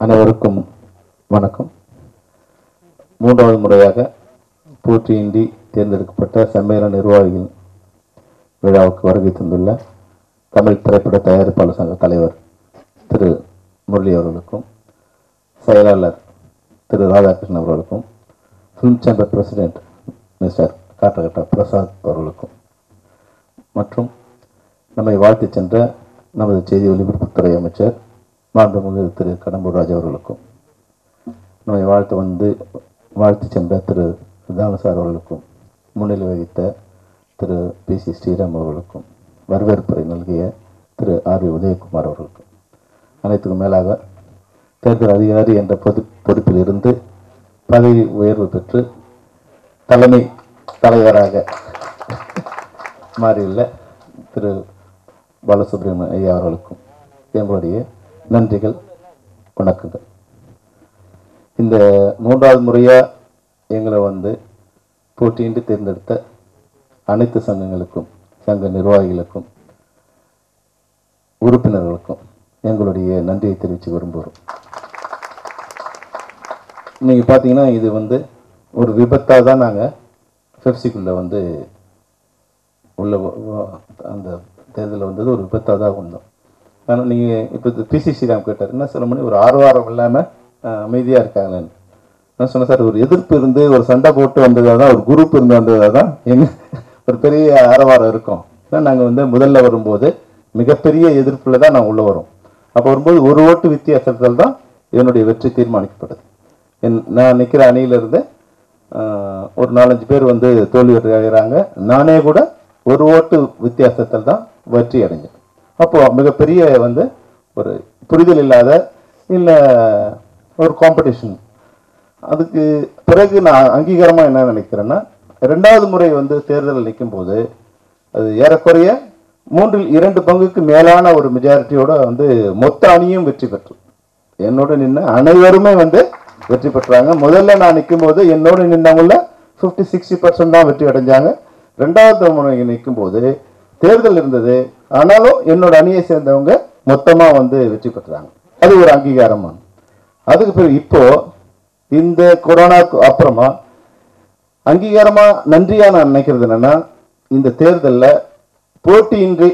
அனைவருக்கும் வணக்கம் மூன்றாவது முறையாக போட்டியின்றி தேர்ந்தெடுக்கப்பட்ட சம்மேளன நிர்வாகிகள் விழாவுக்கு வருகை தந்துள்ள தமிழ் திரைப்பட தயாரிப்பாளர் சங்க தலைவர் திரு முரளி அவர்களுக்கும் செயலாளர் திரு ராதாகிருஷ்ணன் அவர்களுக்கும் film chamber president mister Katragadda Prasad அவர்களுக்கும் மற்றும் நம்மை வாழ்த்தி சென்ற நமது செய்தி ஒலிபரப்புத்துறை அமைச்சர் மாண்புமிகு திரு கடம்பூர் ராஜ் அவர்களுக்கும் நம்மை வாழ்த்து வந்து வாழ்த்து சென்ற திரு தாமசார் அவர்களுக்கும் முன்னிலை வகித்த திரு பி சி ஸ்ரீராம் அவர்களுக்கும் வரவேற்புரை நல்கிய திரு ஆர் வி உதயகுமார் அவர்களுக்கும் அனைத்துக்கும் மேலாக தேர்தல் அதிகாரி என்ற பொது பொறுப்பில் இருந்து பதவி உயர்வு பெற்று தலைமை தலைவராக மாறியுள்ள திரு பாலசுப்ரமணிய ஐயா அவர்களுக்கும் எங்களுடைய நன்றிகள் வணக்கங்கள் இந்த மூன்றாவது முறையாக எங்களை வந்து போட்டியின்றி தேர்ந்தெடுத்த அனைத்து சங்கங்களுக்கும் சங்க நிர்வாகிகளுக்கும் உறுப்பினர்களுக்கும் எங்களுடைய நன்றியை தெரிவித்து விரும்புகிறோம் நீங்கள் பார்த்தீங்கன்னா இது வந்து ஒரு விபத்தாக தான் நாங்கள் பெப்சிக்குள்ளே வந்து உள்ள வ- வ- அந்த தேர்தலில் வந்தது ஒரு விபத்தாக தான் வந்தோம் ஆனால் நீங்கள் இப்போ பிசி ஸ்ரீராம் கேட்டார் என்ன சொல்ல முடியும் ஒரு ஆர்வாரம் இல்லாமல் அமைதியாக இருக்காங்களேன்னு நான் சொன்னேன் சார் ஒரு எதிர்ப்பு இருந்து ஒரு சண்டை போட்டு வந்ததாக தான் ஒரு குரூப் இருந்து வந்ததாக தான் எங்க ஒரு பெரிய ஆரவாரம் இருக்கும் நாங்கள் வந்து முதல்ல வரும்போது மிகப்பெரிய எதிர்ப்பில் தான் நான் உள்ளே வரோம் அப்போ வரும்போது ஒரு ஓட்டு வித்தியாசத்தில் தான் என்னுடைய வெற்றி தீர்மானிக்கப்படுது என் நான் நிற்கிற அணியிலிருந்து ஆஹ், ஒரு நாலஞ்சு பேர் வந்து தோல்வி அடைகிறாங்க நானே கூட ஒரு ஓட்டு வித்தியாசத்தில் தான் வெற்றி அடைஞ்சேன் அப்போ மிகப்பெரிய வந்து ஒரு புரிதல் இல்லாத இல்லை ஒரு காம்படிஷன் அதுக்கு பிறகு நான் அங்கீகாரமாக என்ன நினைக்கிறேன்னா ரெண்டாவது முறை வந்து தேர்தலில் நிற்கும் போது அது ஏறக்குறைய மூன்றில் இரண்டு பங்குக்கு மேலான ஒரு மெஜாரிட்டியோட வந்து மொத்த அணியும் வெற்றி பெற்று என்னோட நின்று அனைவருமே வந்து வெற்றி பெற்றாங்க முதல்ல நான் நிற்கும் போது என்னோட நின்றவங்கள ஃபிஃப்டி சிக்ஸ்டி பர்சன்ட் தான் வெற்றி அடைஞ்சாங்க ரெண்டாவது முறை நிற்கும் போது தேர்தல் இருந்தது ஆனாலும் என்னோட அணியை சேர்ந்தவங்க மொத்தமா வந்து வெற்றி பெற்றாங்க அது ஒரு அங்கீகாரமான அதுக்கு பிறகு இப்போ இந்த கொரோனாக்கு அப்புறமா அங்கீகாரமா நன்றியா நான் நினைக்கிறது என்னன்னா இந்த தேர்தல்ல போட்டியின்றி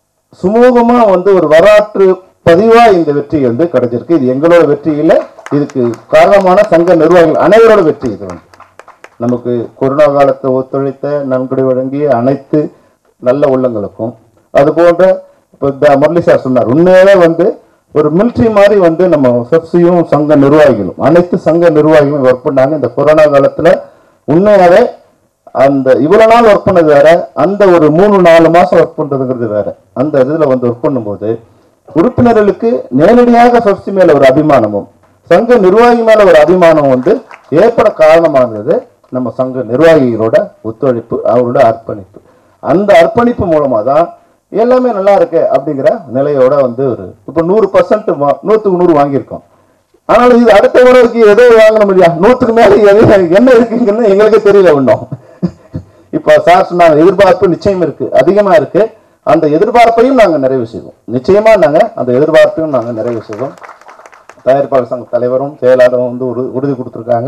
சுமூகமா வந்து ஒரு வரலாற்று பதிவா இந்த வெற்றி வந்து கிடைச்சிருக்கு இது எங்களோட வெற்றி இல்லை இதுக்கு காரணமான சங்க நிர்வாகிகள் அனைவரோட வெற்றி இது வந்து நமக்கு கொரோனா காலத்தை ஒத்துழைத்த நன்கொடை வழங்கிய அனைத்து நல்ல உள்ளங்களுக்கும் அது போன்ற இப்போ த- முரளி சார் சொன்னார் உண்மையாவே வந்து ஒரு மிலிட்ரி மாதிரி வந்து நம்ம செப்சியும் சங்க நிர்வாகிகளும் அனைத்து சங்க நிர்வாகிகளும் ஒர்க் பண்ணாங்க இந்த கொரோனா காலத்துல உண்மையாவே அந்த இவ்வளவு நாள் ஒர்க் பண்ணது வேற அந்த ஒரு மூணு நாலு மாசம் ஒர்க் பண்றதுங்கிறது வேற அந்த இதுல வந்து ஒர்க் பண்ணும்போது உறுப்பினர்களுக்கு நேரடியாக பெப்சி மேல ஒரு அபிமானமும் சங்க நிர்வாகி மேல ஒரு அபிமானம் வந்து ஏற்பட காரணமானது நம்ம சங்க நிர்வாகிகளோட ஒத்துழைப்பு அவரோட அர்ப்பணிப்பு அந்த அர்ப்பணிப்பு மூலமா தான் எல்லாமே நல்லா இருக்கு அப்படிங்கிற நிலையோட வந்து ஒரு இப்போ நூறு பர்சன்ட் நூற்றுக்கு நூறு வாங்கியிருக்கோம் ஆனாலும் இது அடுத்த முறைக்கு எதோ வாங்கணும் இல்லையா நூற்றுக்கு மேலே எது என்ன இருக்குங்கன்னு எங்களுக்கே தெரியல ஒன்றும் இப்போ சார் சொன்னாங்க எதிர்பார்ப்பு நிச்சயம் இருக்கு அதிகமா இருக்கு அந்த எதிர்பார்ப்பையும் நாங்க நிறைவு செய்வோம் நிச்சயமா நாங்க அந்த எதிர்பார்ப்பையும் நாங்க நிறைவு செய்வோம் தயாரிப்பாளர் சங்க தலைவரும் செயலாளரும் வந்து ஒரு உறுதி கொடுத்துருக்காங்க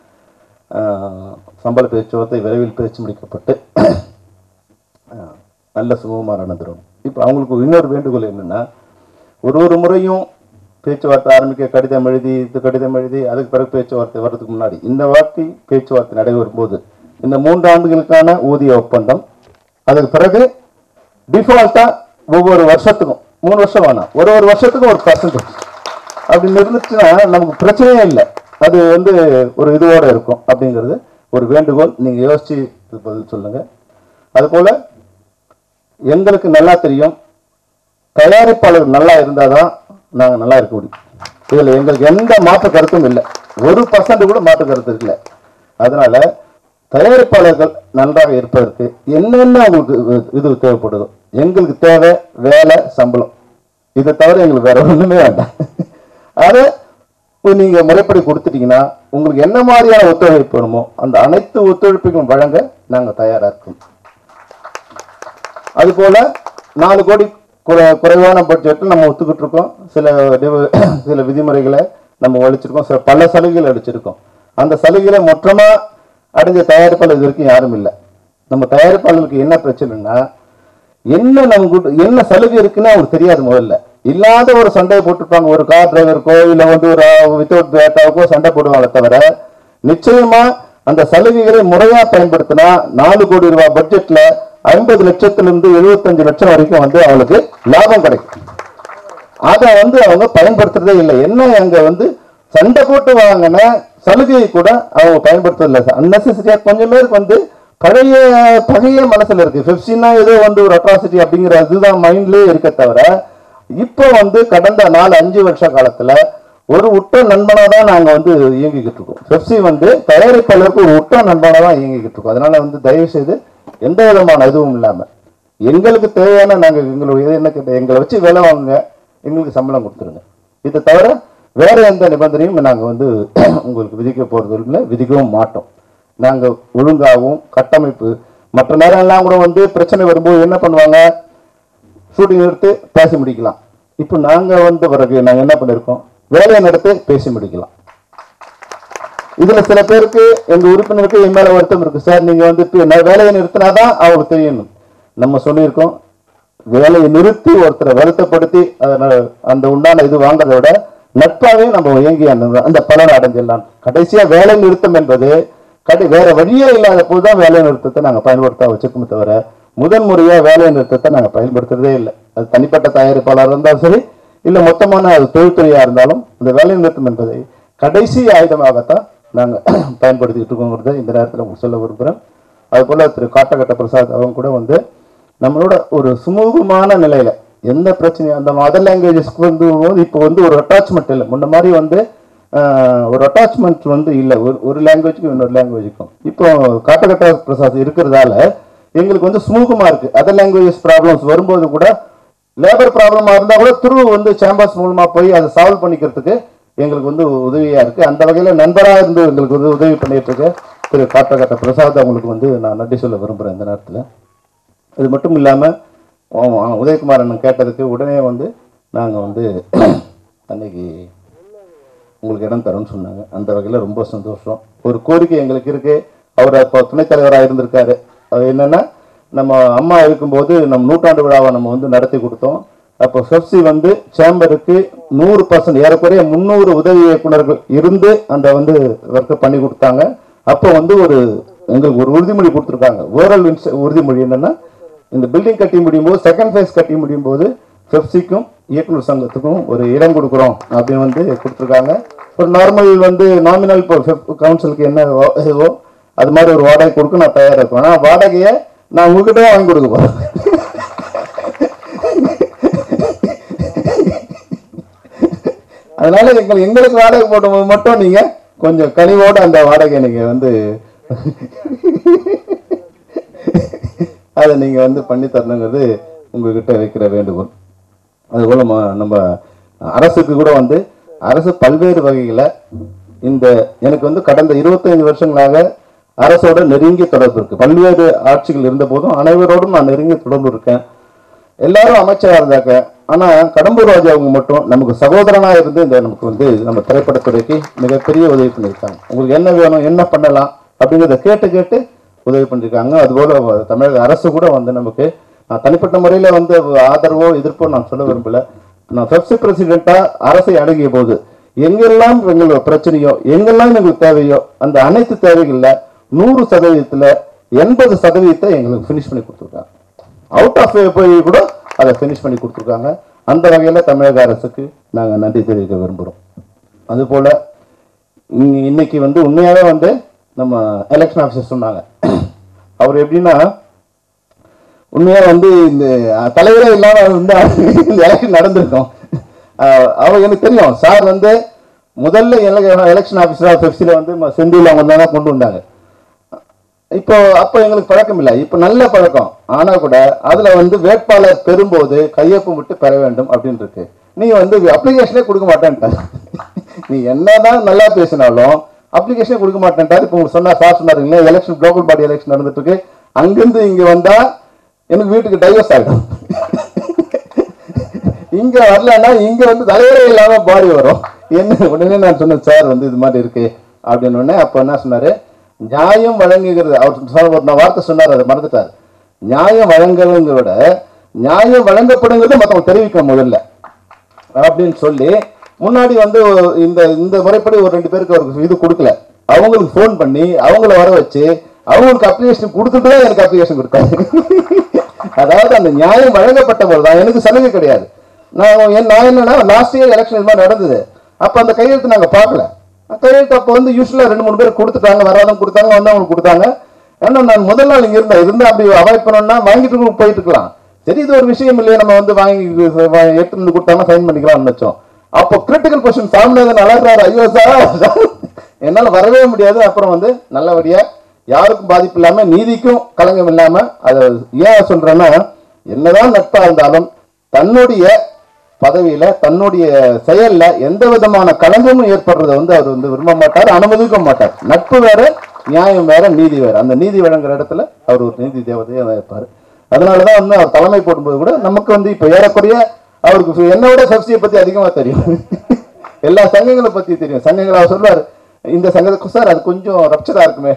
ஆஹ், சம்பள பேச்சுவார்த்தை விரைவில் பேச்சு முடிக்கப்பட்டு ஆஹ், நல்ல சுகமாக நடந்துடும் இப்போ அவங்களுக்கு இன்னொரு வேண்டுகோள் என்னன்னா ஒரு ஒரு முறையும் பேச்சுவார்த்தை ஆரம்பிக்க கடிதம் எழுதி இது கடிதம் எழுதி அதுக்கு பிறகு பேச்சுவார்த்தை வர்றதுக்கு முன்னாடி இந்த வார்த்தை பேச்சுவார்த்தை நடைபெறும் போது இந்த மூன்று ஆண்டுகளுக்கான ஊதிய ஒப்பந்தம் அதுக்கு பிறகு டிஃபால்ட்டா ஒவ்வொரு வருஷத்துக்கும் மூணு வருஷம் வேணாம் ஒரு ஒரு வருஷத்துக்கும் ஒரு பர்சன்டேஜ் அப்படி இருந்துச்சுன்னா நமக்கு பிரச்சனையே இல்லை அது வந்து ஒரு இதுவோட இருக்கும் அப்படிங்கிறது ஒரு வேண்டுகோள் நீங்க யோசிச்சு இது பதில் சொல்லுங்க அதுபோல எங்களுக்கு நல்லா தெரியும் தயாரிப்பாளர் நல்லா இருந்தாதான் நாங்க நல்லா இருக்க முடியும் இதுல எங்களுக்கு எந்த மாற்று கருத்தும் இல்லை ஒரு பர்சன்ட் கூட மாற்று கருத்து இல்லை அதனால தயாரிப்பாளர்கள் நன்றாக இருப்பதற்கு என்னென்ன உங்களுக்கு இது தேவைப்படுதோ எங்களுக்கு தேவை வேலை சம்பளம் இதை தவிர எங்களுக்கு வேற ஒண்ணுமே வேண்டாம் அதை இப்போ நீங்க முறைப்படி கொடுத்துட்டீங்கன்னா உங்களுக்கு என்ன மாதிரியான ஒத்துழைப்பு வேணுமோ அந்த அனைத்து ஒத்துழைப்புகளும் வழங்க நாங்க தயாரா இருக்கோம் அது போல நாலு கோடி குறை- குறைவான பட்ஜெட்டில் நம்ம ஒத்துக்கிட்டு இருக்கோம் சில டிவ- சில விதிமுறைகளை நம்ம அளிச்சிருக்கோம் சில பல சலுகைகள் அடிச்சிருக்கோம் அந்த சலுகைகளை மொத்தமா அடைஞ்ச தயாரிப்பாளர் இது வரைக்கும் யாரும் இல்லை நம்ம தயாரிப்பாளர்களுக்கு என்ன பிரச்சனைன்னா என்ன நமக்கு என்ன சலுகை இருக்குன்னு அவங்களுக்கு தெரியாது முதல்ல இல்லாத ஒரு சண்டையை போட்டுருப்பாங்க ஒரு கார் டிரைவருக்கோ இல்ல வந்து ஒரு வித்தவுட் பேட்டாவுக்கோ சண்டை போடுவாங்க தவிர நிச்சயமா அந்த சலுகைகளை முறையா பயன்படுத்தினா நாலு கோடி ரூபாய் பட்ஜெட்ல ஐம்பது லட்சத்திலிருந்து எழுபத்தஞ்சு லட்சம் வரைக்கும் வந்து அவங்களுக்கு லாபம் கிடைக்கும் அதை வந்து அவங்க பயன்படுத்துறதே இல்லை என்ன அங்க வந்து சண்டை போட்டு வாங்கின சலுகையை கூட அவங்க பயன்படுத்துறதில்ல அன்னெசரியா கொஞ்சம் பேருக்கு வந்து பழைய பழைய மனசுல இருக்கு பெப்சின்னா ஏதோ வந்து ஒரு அட்ராசிட்டி அப்படிங்கிற இதுதான் மைண்ட்லயே இருக்க தவிர இப்போ வந்து கடந்த நாலு அஞ்சு வருஷ காலத்துல ஒரு உற்ற நண்பனா தான் நாங்க வந்து இயங்கிக்கிட்டு இருக்கோம் பெப்சி வந்து தயாரிப்பாளருக்கு ஒரு உற்ற நண்பனா தான் இயங்கிக்கிட்டு இருக்கோம் அதனால வந்து தயவு செய்து எந்த விதமான இதுவும் இல்லாம எங்களுக்கு தேவையான நாங்க எங்களுடைய என்ன கேட்ட எங்களை வச்சு வேலை வாங்குங்க எங்களுக்கு சம்பளம் கொடுத்துருங்க இது தவிர வேற எந்த நிபந்தனையும் நாங்க வந்து உங்களுக்கு விதிக்க போறது இல்லை விதிக்கவும் மாட்டோம் நாங்க ஒழுங்காகவும் கட்டமைப்பு மற்ற நேரம்லாம் கூட வந்து பிரச்சனை வரும்போது என்ன பண்ணுவாங்க ஷூட்டிங் எடுத்து பேசி முடிக்கலாம் இப்போ நாங்க வந்த பிறகு நாங்க என்ன பண்ணிருக்கோம் வேலையை நடத்தி பேசி முடிக்கலாம் இதுல சில பேருக்கு எங்க உறுப்பினருக்கு என் மேல வருத்தம் இருக்கு சார் நீங்க வந்து இப்ப நான் வேலையை நிறுத்தினாதான் அவங்களுக்கு தெரியணும் நம்ம சொல்லியிருக்கோம் வேலையை நிறுத்தி ஒருத்தரை வருத்தப்படுத்தி அதனால அந்த உண்டான இது வாங்குறதை விட நட்பாவே நம்ம இயங்கி அந்த- அந்த பலனை அடைஞ்சிடலாம் கடைசியா வேலை நிறுத்தம் என்பது கடை வேற வழியே இல்லாத போதுதான் வேலை நிறுத்தத்தை நாங்க பயன்படுத்த வச்சிருக்கோமே தவிர முதன் முறையா வேலை நிறுத்தத்தை நாங்க பயன்படுத்துறதே இல்லை அது தனிப்பட்ட தயாரிப்பாளர் இருந்தாலும் சரி இல்ல மொத்தமான அது தொழில்துறையா இருந்தாலும் இந்த வேலை நிறுத்தம் என்பதை கடைசி ஆயுதமாகத்தான் நாங்க பயன்படுத்திக்கிட்டு இருக்கோங்கிறத இந்த நேரத்தில் உங்களுக்கு சொல்ல விரும்புகிறேன் அதுபோல திரு காட்டகட்ட பிரசாத் அவங்க கூட வந்து நம்மளோட ஒரு சுமூகமான நிலையில எந்த பிரச்சனையும் அந்த மதர் லாங்குவேஜஸ்க்கு வந்து போது இப்போ வந்து ஒரு அட்டாச்மெண்ட் இல்லை முன்ன மாதிரி வந்து ஆஹ், ஒரு அட்டாச்மெண்ட் வந்து இல்லை ஒரு ஒரு லாங்குவேஜுக்கும் இன்னொரு லாங்குவேஜுக்கும் இப்போ காட்டகட்ட பிரசாத் இருக்கிறதால எங்களுக்கு வந்து சுமூகமா இருக்கு அதர் லாங்குவேஜஸ் ப்ராப்ளம்ஸ் வரும்போது கூட லேபர் ப்ராப்ளமா இருந்தா கூட த்ரூ வந்து சேம்பர்ஸ் மூலமா போய் அதை சால்வ் பண்ணிக்கிறதுக்கு எங்களுக்கு வந்து உதவியா இருக்கு அந்த வகையில நண்பரா இருந்து எங்களுக்கு வந்து உதவி பண்ணிட்டு இருக்க திரு காட்டகட்ட பிரசாத் அவங்களுக்கு வந்து நான் நன்றி சொல்ல விரும்புறேன் இந்த நேரத்துல இது மட்டும் இல்லாமல் உதயகுமார் அண்ணன் கேட்டதுக்கு உடனே வந்து நாங்கள் வந்து அன்னைக்கு உங்களுக்கு இடம் தரோம்னு சொன்னாங்க அந்த வகையில் ரொம்ப சந்தோஷம் ஒரு கோரிக்கை எங்களுக்கு இருக்கு அவர் அப்போ துணைத் தலைவராக இருந்திருக்காரு அது என்னன்னா நம்ம அம்மா இருக்கும்போது நம்ம நூற்றாண்டு விழாவை நம்ம வந்து நடத்தி கொடுத்தோம் அப்போ செப்சி வந்து சேம்பருக்கு நூறு பர்சன்ட் ஏறக்குறைய முந்நூறு உதவி இயக்குனர்கள் இருந்து அந்த வந்து ஒர்க்கை பண்ணி கொடுத்தாங்க அப்போ வந்து ஒரு எங்களுக்கு ஒரு உறுதிமொழி கொடுத்துருக்காங்க ஓரல் உறுதிமொழி என்னன்னா இந்த பில்டிங் கட்டி முடியும் போது செகண்ட் ஃபேஸ் கட்டி முடியும் போது பெப்சிக்கும் இயக்குனர் சங்கத்துக்கும் ஒரு இடம் கொடுக்குறோம் அப்படின்னு வந்து கொடுத்துருக்காங்க ஒரு நார்மல் வந்து நாமினல் இப்போ கவுன்சிலுக்கு என்ன வா- இதுவோ அது மாதிரி ஒரு வாடகை கொடுக்க நான் தயாராக இருக்கேன் ஆனால் வாடகையை நான் உங்ககிட்ட வாங்கி கொடுக்க போகிறேன் அதனால எங்களுக்கு எங்களுக்கு வாடகை போடும்போது மட்டும் நீங்க கொஞ்சம் கனிவோட அந்த வாடகை நீங்க வந்து அதை நீங்க வந்து பண்ணி தரணுங்கிறது உங்ககிட்ட வைக்கிற வேண்டுகோள் அதுபோல ம- நம்ம அரசுக்கு கூட வந்து அரசு பல்வேறு வகையில இந்த எனக்கு வந்து கடந்த 25 வருஷங்களாக அரசோட நெருங்கிய தொடர்பு இருக்கு பல்வேறு ஆட்சிகள் இருந்த போதும் அனைவரோடும் நான் நெருங்கிய தொடர்பு இருக்கேன் எல்லாரும் அமைச்சரா இருந்தாங்க ஆனா கடம்பூர் ராஜா அவங்க மட்டும் நமக்கு சகோதரனா இருந்து இந்த நமக்கு வந்து நம்ம திரைப்படத்துறைக்கு மிகப்பெரிய உதவி பண்ணியிருக்காங்க உங்களுக்கு என்ன வேணும் என்ன பண்ணலாம் அப்படிங்கிறத கேட்டு கேட்டு உதவி பண்ணியிருக்காங்க அதுபோல தமிழக அரசு கூட வந்து நமக்கு நான் தனிப்பட்ட முறையில வந்து ஆதரவோ எதிர்ப்போ நான் சொல்ல விரும்பல நான் பெப்சி பிரசிடென்ட்டா அரசை அணுகிய போது எங்கெல்லாம் எங்களுக்கு பிரச்சனையோ எங்கெல்லாம் எங்களுக்கு தேவையோ அந்த அனைத்து தேவைகள்ல நூறு சதவீதத்துல எண்பது சதவீதத்தை எங்களுக்கு ஃபினிஷ் பண்ணி கொடுத்துருக்காங்க அவுட் ஆஃப் போய் கூட அதை ஃபினிஷ் பண்ணி கொடுத்துருக்காங்க அந்த வகையில் தமிழக அரசுக்கு நாங்கள் நன்றி தெரிவிக்க விரும்புகிறோம் அதுபோல் இங்க- இன்னைக்கு வந்து உண்மையாகவே வந்து நம்ம எலெக்ஷன் ஆஃபீஸர் சொன்னாங்க அவர் எப்படின்னா உண்மையா வந்து இந்த அஹ், தலைவரே இல்லாம வந்து இந்த எலெக்ஷன் நடந்திருக்கும் அஹ், அவர் எனக்கு தெரியும் சார் வந்து முதல்ல எலெக்ஷன் ஆஃபீஸராக பெப்சியில் வந்து ம- செந்தில் அவங்க தான் கொண்டு வந்தாங்க இப்போ அப்போ எங்களுக்கு பழக்கம் இல்லை இப்போ நல்ல பழக்கம் ஆனா கூட அதுல வந்து வேட்பாளர் பெறும்போது கையொப்பம் விட்டு பெற வேண்டும் அப்படின்னு இருக்கு நீ வந்து அப்ளிகேஷனே கொடுக்க மாட்டேன்ட்ட நீ என்னதான் நல்லா பேசினாலும் அப்ளிகேஷனே கொடுக்க மாட்டேன்ட்டார் இப்போ உங்களுக்கு சொன்னா சார் சொன்னாருங்களே எலெக்ஷன் குளோபல் பாடி எலெக்ஷன் நடந்துட்டு இருக்கு அங்கிருந்து இங்க வந்தா எனக்கு வீட்டுக்கு டைவர்ஸ் ஆகிடும் இங்க வரலன்னா இங்க வந்து தலைவரே இல்லாம பாடி வரும் என்ன உடனே நான் சொன்னேன் சார் வந்து இது மாதிரி இருக்கு அப்படின்னு உடனே அப்போ என்ன சொன்னாரு நியாயம் வழங்குகிறது அவர் சொன்ன ஒரு நான் வார்த்தை சொன்னார் அதை மறந்துட்டார் நியாயம் வழங்குறதுங்கிறத விட நியாயம் வழங்கப்படுங்கிறத மற்றவங்க தெரிவிக்கணும் முதல்ல அப்படின்னு சொல்லி முன்னாடி வந்து இந்த இந்த முறைப்படி ஒரு ரெண்டு பேருக்கு அவருக்கு இது கொடுக்கல அவங்களுக்கு ஃபோன் பண்ணி அவங்கள வர வச்சு அவங்களுக்கு அப்ளிகேஷன் கொடுத்துட்டு தான் எனக்கு அப்ளிகேஷன் கொடுத்தாரு அதாவது அந்த நியாயம் வழங்கப்பட்ட போது தான் எனக்கு சலுகை கிடையாது நான் என் நான் என்னன்னா லாஸ்ட் இயர் எலெக்ஷன் இது மாதிரி நடந்தது அப்போ அந்த கையெழுத்து நாங்கள் பார்க்கல கையெழுத்து அப்போ வந்து யூஸ்வலாக ரெண்டு மூணு பேர் கொடுத்துட்டாங்க வராதவங்க கொடுத்தாங்க வந்தவங்களுக்கு கொடுத்தாங்க ஏன்னா நான் முதல் நாள் இங்கே இருந்தேன் இருந்தால் அப்படி அவாய்ட் பண்ணோம்னா வாங்கிட்டு போயிட்டு இருக்கலாம் சரி இது ஒரு விஷயம் இல்லையே நம்ம வந்து வாங்கி எடுத்து வந்து கொடுத்தாங்கன்னா சைன் பண்ணிக்கலாம்னு நினைச்சோம் அப்போ கிரிட்டிக்கல் கொஸ்டின் சாமிநாதன் அழகாரு ஐயோ சார் என்னால் வரவே முடியாது அப்புறம் வந்து நல்லபடியா யாருக்கும் பாதிப்பு இல்லாம நீதிக்கும் களங்கம் இல்லாம அதை ஏன் சொல்றேன்னா என்னதான் நட்பா இருந்தாலும் தன்னுடைய பதவியில தன்னுடைய செயல்ல எந்த விதமான களங்கமும் ஏற்படுறதை வந்து அவர் வந்து விரும்ப மாட்டார் அனுமதிக்க மாட்டார் நட்பு வேற நியாயம் வேற நீதி வேற அந்த நீதி வழங்குற இடத்துல அவர் ஒரு நீதி தேவதையா தான் இருப்பாரு அதனாலதான் வந்து அவர் தலைமை போடும்போது கூட நமக்கு வந்து இப்ப ஏறக்குறைய அவருக்கு என்னோட சப்சியை பத்தி அதிகமா தெரியும் எல்லா சங்கங்களை பத்தி தெரியும் சங்கங்களை அவர் சொல்லுவார் இந்த சங்கத்துக்கு சார் அது கொஞ்சம் ரப்சரா இருக்குமே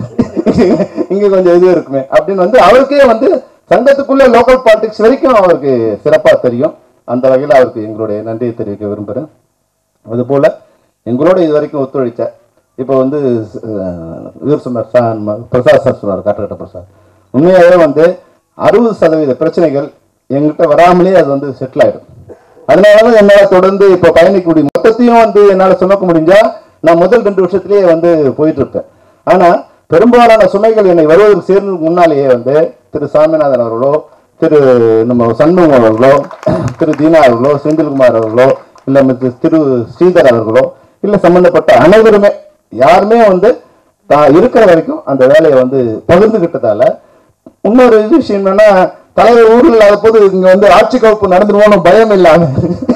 இங்க கொஞ்சம் இது இருக்குமே அப்படின்னு வந்து அவருக்கே வந்து சங்கத்துக்குள்ள லோக்கல் பாலிடிக்ஸ் வரைக்கும் அவருக்கு சிறப்பா தெரியும் அந்த வகையில் அவருக்கு எங்களுடைய நன்றியை தெரிவிக்க விரும்புகிறேன் அதுபோல எங்களோட இது வரைக்கும் ஒத்துழைச்ச இப்போ வந்து அஹ், இவர் சொன்னார் சார் ம- பிரசாத் சார் சொன்னார் காட்டுக்கட்ட பிரசாத் உண்மையாகவே வந்து அறுபது சதவீத பிரச்சனைகள் எங்கிட்ட வராமலே அது வந்து செட்டில் ஆயிடும் அதனால தான் என்னால் தொடர்ந்து இப்போ பயணிக்க முடியும் மொத்தத்தையும் வந்து என்னால் சுமக்க முடிஞ்சா நான் முதல் ரெண்டு வருஷத்துலேயே வந்து போயிட்டு இருப்பேன் ஆனால் பெரும்பாலான சுமைகள் என்னை வருவதற்கு சேர்ந்ததுக்கு முன்னாலேயே வந்து திரு சாமிநாதன் அவர்களோ திரு நம்ம சண்முகம் அவர்களோ திரு தீனா அவர்களோ செந்தில்குமார் அவர்களோ இல்லை மிஸ் திரு ஸ்ரீதர் அவர்களோ இல்லை சம்பந்தப்பட்ட அனைவருமே யாருமே வந்து தான் இருக்கிற வரைக்கும் அந்த வேலையை வந்து பகிர்ந்துகிட்டதால இன்னொரு இது விஷயம் என்னன்னா தலைவர் ஊரில் இல்லாத போது இங்க வந்து ஆட்சி கவுப்பு நடந்துருவோம்னு பயம் இல்லாம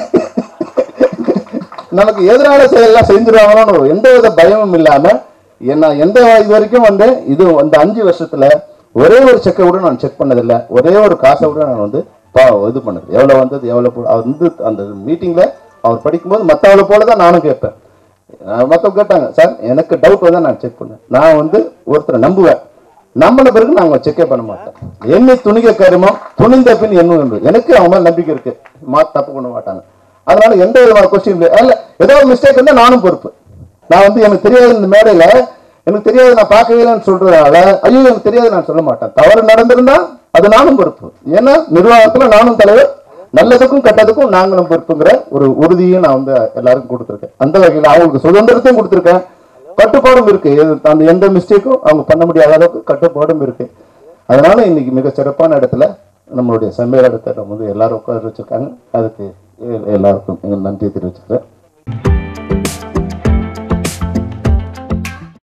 நமக்கு எதிரான செயல்லாம் செஞ்சிருவாங்களோன்னு ஒரு எந்த வித பயமும் இல்லாம என்ன எந்த இது வரைக்கும் வந்து இது அந்த அஞ்சு வருஷத்துல ஒரே ஒரு செக்கை கூட நான் செக் பண்ணதில்லை ஒரே ஒரு காசை கூட நான் வந்து பா இது பண்ணது எவ்வளவு வந்தது எவ்வளவு போ- அவர் வந்து அந்த மீட்டிங்ல அவர் படிக்கும்போது மற்றவளை போல தான் நானும் கேட்பேன் மற்றவங்க கேட்டாங்க சார் எனக்கு டவுட் வந்தா நான் செக் பண்ணேன் நான் வந்து ஒருத்தரை நம்புவேன் நம்மள பிறகு நாங்க செக்கே பண்ண மாட்டோம் என்னை துணிக கருமம் துணிந்த பின் என்ன என்று எனக்கு அவங்க மேல நம்பிக்கை இருக்கு மா தப்பு பண்ண மாட்டாங்க அதனால எந்த விதமான கொஸ்டின் இல்ல ஏதோ ஒரு மிஸ்டேக் இருந்தா நானும் பொறுப்பு நான் வந்து எனக்கு தெரியாத இந்த மேடையில எனக்கு தெரியாது நான் பார்க்கவே இல்லைன்னு சொல்றதுனால ஐயோ எனக்கு தெரியாது நான் சொல்ல மாட்டேன் தவறு நடந்திருந்தா அது நானும் பொறுப்பு ஏன்னா நிர்வாகத்துல நானும் தலைவர் நல்லதுக்கும் கெட்டதுக்கும் நாங்களும் பொறுப்புங்கிற ஒரு உறுதியும் நான் வந்து எல்லாருக்கும் கொடுத்துருக்கேன் அந்த வகையில் அவங்களுக்கு சுதந்திரத்தையும் கொடுத்துருக்கேன் கட்டுப்பாடும் இருக்கு எது- அந்த எந்த மிஸ்டேக்கும் அவங்க பண்ண முடியாத அளவுக்கு கட்டுப்பாடும் இருக்கு அதனால இன்னைக்கு மிக சிறப்பான இடத்துல நம்மளுடைய செம்மேல் இடத்தை நம்ம வந்து எல்லாரும் உட்கார வச்சிருக்காங்க அதுக்கு எ- எல்லாருக்கும் எங்கள் நன்றி தெரிவிச்சுக்கிறேன்